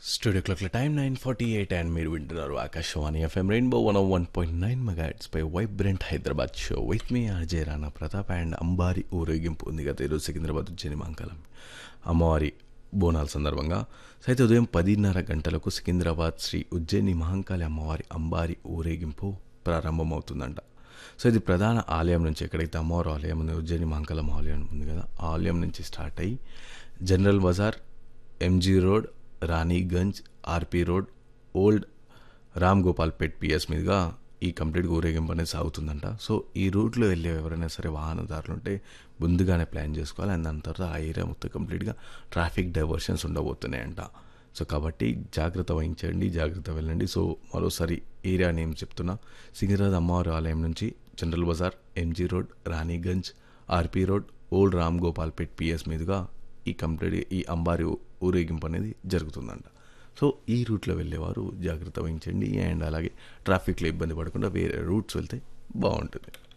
studio క్లాక్ల time nine forty eight and మీరు వింటున్నారు Akashvani FM rainbow one one point nine megahertz పై vibrant Hyderabad show with మీ RJ Rana Pratap and అంబారి ఊరేగింపు ఉంది కదా ఈరోజు సికింద్రాబాద్ ఉజ్జయిని మంగళం అమ్మవారి బోనాల సందర్భంగా అయితే ఉదయం పదిన్నర గంటలకు సికింద్రాబాద్ శ్రీ ఉజ్జయిని మహంకాళి అమ్మవారి అంబారి ఊరేగింపు ప్రారంభమవుతుందంట సో ఇది ప్రధాన ఆలయం నుంచి ఎక్కడైతే అమ్మవారి ఆలయం ఉంది ఉజ్జయిని మహంకాళం ఆలయం ఉంది కదా ఆ ఆలయం నుంచి స్టార్ట్ అయ్యి general bazaar MG road Ranigunj RP road old Ram Gopal Pet PS మీదుగా ఈ కంప్లీట్గా ఊరేగింపు అనేది సాగుతుందంట సో ఈ రూట్లో వెళ్ళే ఎవరైనా సరే వాహనదారులు ఉంటే ముందుగానే ప్లాన్ చేసుకోవాలి అండ్ దాని తర్వాత ఆ ఏరియా మొత్తం కంప్లీట్గా ట్రాఫిక్ డైవర్షన్స్ ఉండబోతున్నాయంట సో కాబట్టి జాగ్రత్త వహించండి జాగ్రత్త వెళ్ళండి సో మరోసారి ఏరియా నేమ్ చెప్తున్నా సికింద్రాబాద్ అమ్మవారి ఆలయం నుంచి general bazaar MG road Ranigunj RP road old Ram Gopal Pet PS మీదుగా ఈ కంప్లీట్ ఈ అంబారి ఊరేగింపు అనేది జరుగుతుందంట సో ఈ రూట్లో వెళ్ళేవారు జాగ్రత్త వహించండి అండ్ అలాగే ట్రాఫిక్లో ఇబ్బంది పడకుండా వేరే రూట్స్ వెళ్తే బాగుంటుంది